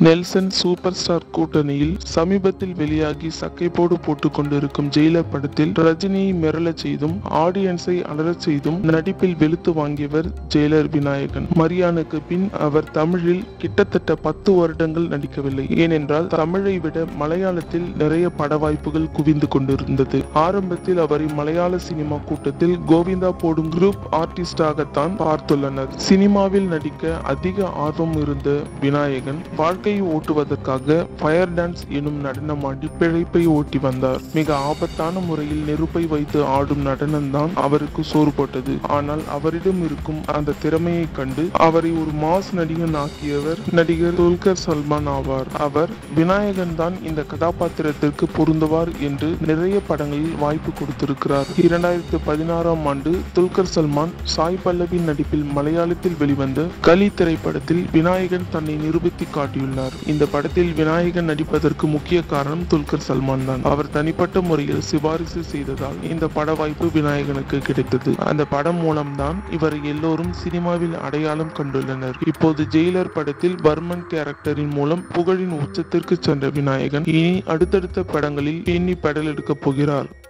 Nelson super star கூட்டணியில் சமீபத்தில் வெளியாகி சக்கைப்போடு போட்டுக் கொண்டிருக்கும் ஜெயிலர் படத்தில் ரஜினியை மிரளச் செய்தும் ஆடியன்ஸை அலறச் செய்தும் நடிப்பில் வெளுத்து வாங்கியவர் ஜெயிலர் விநாயகன் மரியானுக்கு பின் அவர் தமிழில் கிட்டத்தட்ட பத்து வருடங்கள் நடிக்கவில்லை ஏனென்றால் தமிழை விட மலையாளத்தில் நிறைய பட வாய்ப்புகள் குவிந்து கொண்டிருந்தது ஆரம்பத்தில் அவரை மலையாள சினிமா கூட்டத்தில் கோவிந்தா போடும் குரூப் ஆர்டிஸ்டாகத்தான் பார்த்துள்ளனர் சினிமாவில் நடிக்க அதிக ஆர்வம் இருந்த விநாயகன் வாழ்க்கையை ஓட்டுவதற்காக ஃபயர் டான்ஸ் எனும் நடனமாடி பிழைப்பை ஓட்டி வந்தார் மிக ஆபத்தான முறையில் நெருப்பை வைத்து ஆடும் நடனம்தான் அவருக்கு சோறு போட்டது ஆனால் அவரிடம் இருக்கும் அந்த திறமையை கண்டு அவரை ஒரு மாஸ் நடிகன் ஆக்கியவர் நடிகர் துல்கர் சல்மான் ஆவார் அவர் விநாயகன் தான் இந்த கதாபாத்திரத்திற்கு பொருந்துவார் என்று நிறைய படங்களில் வாய்ப்பு கொடுத்திருக்கிறார் இரண்டாயிரத்து பதினாறாம் ஆண்டு துல்கர் சல்மான் சாய் பல்லவி நடிப்பில் மலையாளத்தில் வெளிவந்த கலி திரைப்படத்தில் விநாயகன் தன்னை நிரூபித்து காட்டியுள்ளார் இந்த படத்தில் விநாயகன் நடிப்பதற்கு முக்கிய காரணம் துல்கர் சல்மான் தான் அவர் தனிப்பட்ட முறையில் சிபாரிசு செய்ததால் இந்த பட வாய்ப்பு விநாயகனுக்கு கிடைத்தது அந்த படம் மூலம்தான் இவரை எல்லோரும் சினிமாவில் அடையாளம் கண்டுள்ளனர் இப்போது ஜெயிலர் படத்தில் பர்மன் கேரக்டரின் மூலம் புகழின் உச்சத்திற்கு சென்ற விநாயகன் இனி அடுத்தடுத்த படங்களில் எண்ணி பெடல் எடுக்கப் போகிறார்